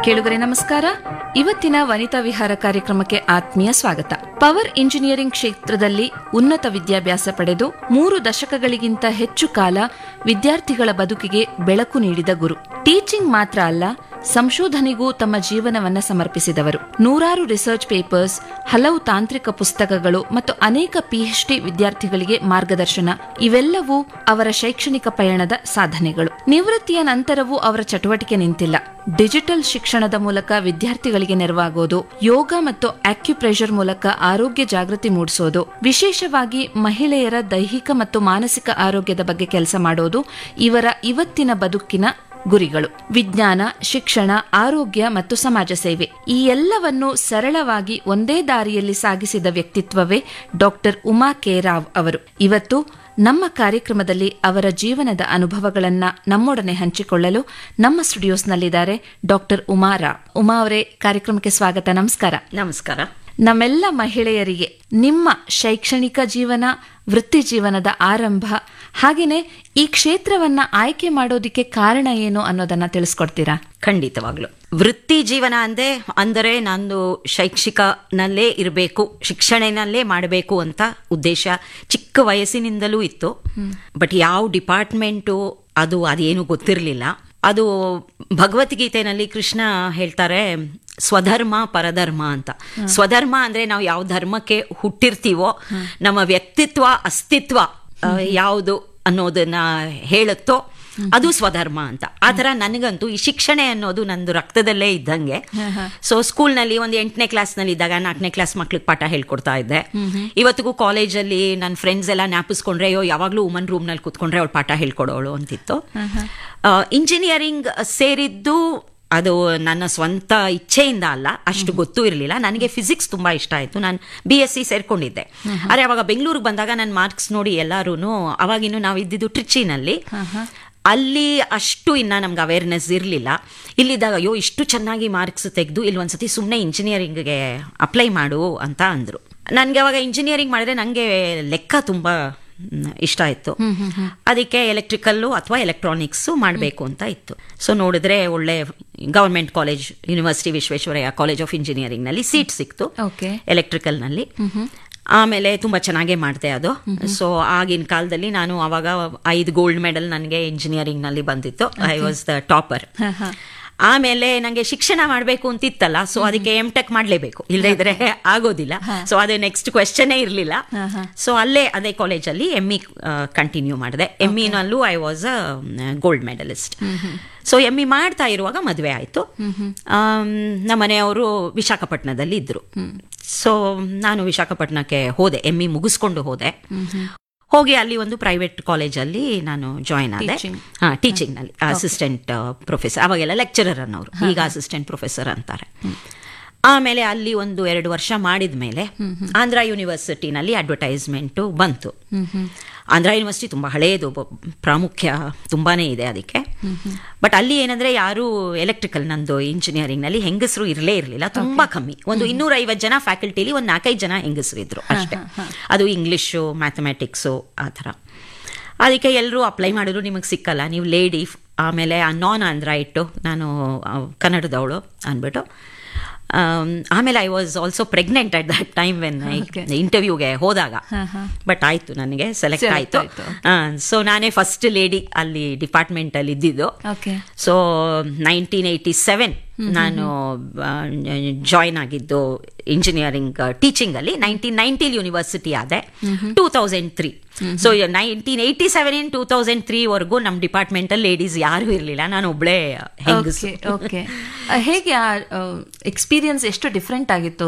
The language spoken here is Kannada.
ಕೇಳುಗರೆ ನಮಸ್ಕಾರ ಇವತ್ತಿನ ವನಿತಾ ವಿಹಾರ ಕಾರ್ಯಕ್ರಮಕ್ಕೆ ಆತ್ಮೀಯ ಸ್ವಾಗತ ಪವರ್ ಇಂಜಿನಿಯರಿಂಗ್ ಕ್ಷೇತ್ರದಲ್ಲಿ ಉನ್ನತ ವಿದ್ಯಾಭ್ಯಾಸ ಪಡೆದು ಮೂರು ದಶಕಗಳಿಗಿಂತ ಹೆಚ್ಚು ಕಾಲ ವಿದ್ಯಾರ್ಥಿಗಳ ಬದುಕಿಗೆ ಬೆಳಕು ನೀಡಿದ ಗುರು ಟೀಚಿಂಗ್ ಮಾತ್ರ ಅಲ್ಲ ಸಂಶೋಧನೆಗೂ ತಮ್ಮ ಜೀವನವನ್ನ ಸಮರ್ಪಿಸಿದವರು ನೂರಾರು ರಿಸರ್ಚ್ ಪೇಪರ್ಸ್ ಹಲವು ತಾಂತ್ರಿಕ ಪುಸ್ತಕಗಳು ಮತ್ತು ಅನೇಕ ಪಿಎಚ್ಡಿ ವಿದ್ಯಾರ್ಥಿಗಳಿಗೆ ಮಾರ್ಗದರ್ಶನ ಇವೆಲ್ಲವೂ ಅವರ ಶೈಕ್ಷಣಿಕ ಪಯಣದ ಸಾಧನೆಗಳು ನಿವೃತ್ತಿಯ ನಂತರವೂ ಅವರ ಚಟುವಟಿಕೆ ನಿಂತಿಲ್ಲ ಡಿಜಿಟಲ್ ಶಿಕ್ಷಣದ ಮೂಲಕ ವಿದ್ಯಾರ್ಥಿಗಳಿಗೆ ನೆರವಾಗೋದು ಯೋಗ ಮತ್ತು ಆಕ್ಯುಪ್ರೆಷರ್ ಮೂಲಕ ಆರೋಗ್ಯ ಜಾಗೃತಿ ಮೂಡಿಸೋದು ವಿಶೇಷವಾಗಿ ಮಹಿಳೆಯರ ದೈಹಿಕ ಮತ್ತು ಮಾನಸಿಕ ಆರೋಗ್ಯದ ಬಗ್ಗೆ ಕೆಲಸ ಮಾಡೋದು ಇವರ ಇವತ್ತಿನ ಬದುಕಿನ ಗುರಿಗಳು ವಿಜ್ಞಾನ ಶಿಕ್ಷಣ ಆರೋಗ್ಯ ಮತ್ತು ಸಮಾಜ ಸೇವೆ ಈ ಎಲ್ಲವನ್ನು ಸರಳವಾಗಿ ಒಂದೇ ದಾರಿಯಲ್ಲಿ ಸಾಗಿಸಿದ ವ್ಯಕ್ತಿತ್ವವೇ ಡಾಕ್ಟರ್ ಉಮಾ ಕೆ ರಾವ್ ಅವರು ಇವತ್ತು ನಮ್ಮ ಕಾರ್ಯಕ್ರಮದಲ್ಲಿ ಅವರ ಜೀವನದ ಅನುಭವಗಳನ್ನ ನಮ್ಮೊಡನೆ ಹಂಚಿಕೊಳ್ಳಲು ನಮ್ಮ ಸ್ಟುಡಿಯೋಸ್ನಲ್ಲಿದ್ದಾರೆ ಡಾಕ್ಟರ್ ಉಮಾ ರಾವ್ ಉಮಾ ಅವರೇ ಕಾರ್ಯಕ್ರಮಕ್ಕೆ ಸ್ವಾಗತ ನಮಸ್ಕಾರ ನಮಸ್ಕಾರ ನಮ್ಮೆಲ್ಲ ಮಹಿಳೆಯರಿಗೆ ನಿಮ್ಮ ಶೈಕ್ಷಣಿಕ ಜೀವನ ವೃತ್ತಿ ಜೀವನದ ಆರಂಭ ಹಾಗೇನೆ ಈ ಕ್ಷೇತ್ರವನ್ನ ಆಯ್ಕೆ ಮಾಡೋದಿಕ್ಕೆ ಕಾರಣ ಏನು ಅನ್ನೋದನ್ನ ತಿಳಿಸ್ಕೊಡ್ತೀರಾ ಖಂಡಿತವಾಗ್ಲು ವೃತ್ತಿ ಜೀವನ ಅಂದೆ ಅಂದರೆ ನಂದು ಶೈಕ್ಷಿಕನಲ್ಲೇ ಇರಬೇಕು ಶಿಕ್ಷಣನಲ್ಲೇ ಮಾಡಬೇಕು ಅಂತ ಉದ್ದೇಶ ಚಿಕ್ಕ ವಯಸ್ಸಿನಿಂದಲೂ ಇತ್ತು ಬಟ್ ಯಾವ ಡಿಪಾರ್ಟ್ಮೆಂಟು ಅದು ಅದೇನು ಗೊತ್ತಿರಲಿಲ್ಲ ಅದು ಭಗವದ್ಗೀತೆನಲ್ಲಿ ಕೃಷ್ಣ ಹೇಳ್ತಾರೆ ಸ್ವಧರ್ಮ ಪರಧರ್ಮ ಅಂತ ಸ್ವಧರ್ಮ ಅಂದ್ರೆ ನಾವು ಯಾವ ಧರ್ಮಕ್ಕೆ ಹುಟ್ಟಿರ್ತೀವೋ ನಮ್ಮ ವ್ಯಕ್ತಿತ್ವ ಅಸ್ತಿತ್ವ ಆ, ಯಾವುದು ಅನ್ನೋದನ್ನ ಹೇಳುತ್ತೋ ಅದು ಸ್ವಧರ್ಮ ಅಂತ ಆ ಥರ ನನಗಂತೂ ಈ ಶಿಕ್ಷಣ ಅನ್ನೋದು ನಂದು ರಕ್ತದಲ್ಲೇ ಇದ್ದಂಗೆ ಸೊ ಸ್ಕೂಲ್ನಲ್ಲಿ ಒಂದು ಎಂಟನೇ ಕ್ಲಾಸ್ನಲ್ಲಿ ಇದ್ದಾಗ ನಾಲ್ಕನೇ ಕ್ಲಾಸ್ ಮಕ್ಳಿಗೆ ಪಾಠ ಹೇಳ್ಕೊಡ್ತಾ ಇದ್ದೆ ಇವತ್ತಿಗೂ ಕಾಲೇಜಲ್ಲಿ ನನ್ನ ಫ್ರೆಂಡ್ಸ್ ಎಲ್ಲ ಜ್ಞಾಪಿಸ್ಕೊಂಡ್ರೆ ಅಯ್ಯೋ ಯಾವಾಗಲೂ ವುಮನ್ ರೂಮ್ನಲ್ಲಿ ಕೂತ್ಕೊಂಡ್ರೆ ಅವಳು ಪಾಠ ಹೇಳ್ಕೊಡೋಳು ಅಂತಿತ್ತು ಇಂಜಿನಿಯರಿಂಗ್ ಸೇರಿದ್ದು ಅದು ನನ್ನ ಸ್ವಂತ ಇಚ್ಛೆಯಿಂದ ಅಲ್ಲ ಅಷ್ಟು ಗೊತ್ತೂ ಇರಲಿಲ್ಲ ನನಗೆ ಫಿಸಿಕ್ಸ್ ತುಂಬಾ ಇಷ್ಟ ಆಯಿತು ನಾನು ಬಿ ಎಸ್ ಸಿ ಸೇರ್ಕೊಂಡಿದ್ದೆ ಆದರೆ ಅವಾಗ ಬೆಂಗಳೂರಿಗೆ ಬಂದಾಗ ನನ್ನ ಮಾರ್ಕ್ಸ್ ನೋಡಿ ಎಲ್ಲರೂ ಅವಾಗಿನ್ನು ನಾವು ಇದ್ದಿದ್ದು ಟ್ರಿಚಿನಲ್ಲಿ ಅಲ್ಲಿ ಅಷ್ಟು ಇನ್ನ ನಮ್ಗೆ ಅವೇರ್ನೆಸ್ ಇರಲಿಲ್ಲ ಇಲ್ಲಿದ್ದಾಗ ಅಯ್ಯೋ ಇಷ್ಟು ಚೆನ್ನಾಗಿ ಮಾರ್ಕ್ಸ್ ತೆಗೆದು ಇಲ್ಲಿ ಒಂದ್ಸತಿ ಸುಮ್ಮನೆ ಇಂಜಿನಿಯರಿಂಗ್ಗೆ ಅಪ್ಲೈ ಮಾಡು ಅಂತ ಅಂದರು ನನಗೆ ಅವಾಗ ಇಂಜಿನಿಯರಿಂಗ್ ಮಾಡಿದ್ರೆ ನನಗೆ ಲೆಕ್ಕ ತುಂಬ ಮ್, ಇಷ್ಟ ಇತ್ತು ಅದಕ್ಕೆ ಎಲೆಕ್ಟ್ರಿಕಲ್ಲು ಅಥವಾ ಎಲೆಕ್ಟ್ರಾನಿಕ್ಸು ಮಾಡಬೇಕು ಅಂತ ಇತ್ತು ಸೊ ನೋಡಿದ್ರೆ ಒಳ್ಳೆ government college university Visvesvaraya college of ಇಂಜಿನಿಯರಿಂಗ್ನಲ್ಲಿ ಸೀಟ್ ಸಿಕ್ತು ಓಕೆ ಎಲೆಕ್ಟ್ರಿಕಲ್ನಲ್ಲಿ ಆಮೇಲೆ ತುಂಬಾ ಚೆನ್ನಾಗೇ ಮಾಡಿದೆ ಅದು ಸೊ ಆಗಿನ ಕಾಲದಲ್ಲಿ ನಾನು ಅವಾಗ ಐದು ಗೋಲ್ಡ್ ಮೆಡಲ್ ನನಗೆ ಇಂಜಿನಿಯರಿಂಗ್ ನಲ್ಲಿ ಬಂದಿತ್ತು ಐ ವಾಸ್ ದ ಟಾಪರ್ ಆಮೇಲೆ ನಂಗೆ ಶಿಕ್ಷಣ ಮಾಡಬೇಕು ಅಂತಿತ್ತಲ್ಲ ಸೊ ಅದಕ್ಕೆ ಎಂ ಟೆಕ್ ಮಾಡಲೇಬೇಕು ಇಲ್ಲದೆ ಇದ್ರೆ ಆಗೋದಿಲ್ಲ ಸೊ ಅದು ನೆಕ್ಸ್ಟ್ ಕ್ವೆಶನೇ ಇರಲಿಲ್ಲ ಸೊ ಅಲ್ಲೇ ಅದೇ ಕಾಲೇಜಲ್ಲಿ ಎಮ್ ಇ ಕಂಟಿನ್ಯೂ ಮಾಡಿದೆ ಎಮ್ ಇನಲ್ಲೂ I was a gold medalist so M E ಮಾಡ್ತಾ ಇರುವಾಗ ಮದುವೆ ಆಯಿತು ನಮ್ಮ ಮನೆಯವರು ವಿಶಾಖಪಟ್ಟಣದಲ್ಲಿ ಇದ್ರು ಸೊ ನಾನು ವಿಶಾಖಪಟ್ಟಣಕ್ಕೆ ಹೋದೆ ಎಮ್ ಇ ಮುಗಿಸ್ಕೊಂಡು ಹೋದೆ ಹೋಗಿ ಅಲ್ಲಿ ಒಂದು ಪ್ರೈವೇಟ್ ಕಾಲೇಜಲ್ಲಿ ನಾನು ಜಾಯ್ನ್ ಆದೆ Teaching. ಹಾ ಟೀಚಿಂಗ್ ನಲ್ಲಿ ಅಸಿಸ್ಟೆಂಟ್ ಪ್ರೊಫೆಸರ್ ಅವಾಗೆಲ್ಲ ಲೆಕ್ಚರರ್ ಅನ್ನೋರು ಈಗ ಅಸಿಸ್ಟೆಂಟ್ ಪ್ರೊಫೆಸರ್ ಅಂತಾರೆ ಆಮೇಲೆ ಅಲ್ಲಿ ಒಂದು ಎರಡು ವರ್ಷ ಮಾಡಿದ ಮೇಲೆ ಆಂಧ್ರ ಯೂನಿವರ್ಸಿಟಿನಲ್ಲಿ ಅಡ್ವರ್ಟೈಸ್ಮೆಂಟು ಬಂತು ಆಂಧ್ರ ಯೂನಿವರ್ಸಿಟಿ ತುಂಬ ಹಳೇದು ಬ- ಪ್ರಾಮುಖ್ಯ ತುಂಬಾನೇ ಇದೆ ಅದಕ್ಕೆ ಬಟ್ ಅಲ್ಲಿ ಏನಂದ್ರೆ ಯಾರು ಎಲೆಕ್ಟ್ರಿಕಲ್ ನಂದು ಇಂಜಿನಿಯರಿಂಗ್ನಲ್ಲಿ ಹೆಂಗಸರು ಇರಲೇ ಇರಲಿಲ್ಲ ತುಂಬಾ ಕಮ್ಮಿ ಒಂದು ಇನ್ನೂರ ಐವತ್ತು ಜನ ಫ್ಯಾಕಲ್ಟಿಲಿ ಒಂದು ನಾಲ್ಕೈದು ಜನ ಹೆಂಗಸರು ಇದ್ರು ಅಷ್ಟೇ ಅದು ಇಂಗ್ಲಿಷು ಮ್ಯಾಥಮೆಟಿಕ್ಸು ಆ ಥರ ಅದಕ್ಕೆ ಎಲ್ಲರೂ ಅಪ್ಲೈ ಮಾಡಿದ್ರು ನಿಮಗೆ ಸಿಕ್ಕಲ್ಲ ನೀವು ಲೇಡಿ ಆಮೇಲೆ ನಾನ್ ಆಂಧ್ರ ಇಟ್ಟು ನಾನು ಆ, ಕನ್ನಡದವಳು ಅಂದ್ಬಿಟ್ಟು ಆಮ್, ಆಮೇಲೆ I was also pregnant at that time when ಇಂಟರ್ವ್ಯೂಗೆ ಹೋದಾಗ ಬಟ್ ಆಯ್ತು ನನಗೆ ಸೆಲೆಕ್ಟ್ Select ಆಯ್ತು ಆಯ್ತು, ಸೊ ನಾನೇ ಫಸ್ಟ್ ಲೇಡಿ ಅಲ್ಲಿ ಡಿಪಾರ್ಟ್ಮೆಂಟ್ ಅಲ್ಲಿ ಇದ್ದಿದ್ದು okay so nineteen eighty seven ನಾನು ಜಾಯ್ನ್ ಆಗಿದ್ದು ಇಂಜಿನಿಯರಿಂಗ್ ಟೀಚಿಂಗ್ ಅಲ್ಲಿ ನೈನ್ಟೀನ್ ನೈನ್ಟೀನ್ ಯೂನಿವರ್ಸಿಟಿ ಆದೆ two thousand three so nineteen eighty seven in two thousand three ವರೆಗೂ ನಮ್ಮ ಡಿಪಾರ್ಟ್ಮೆಂಟ್ ಅಲ್ಲಿ ಲೇಡೀಸ್ ಯಾರು ಇರಲಿಲ್ಲ ನಾನು ಒಬ್ಳೆ ಹೆಂಗಸು ಓಕೆ ಓಕೆ ಹೇಗೆ ಎಕ್ಸ್ಪೀರಿಯನ್ಸ್ ಎಷ್ಟು ಡಿಫ್ರೆಂಟ್ ಆಗಿತ್ತು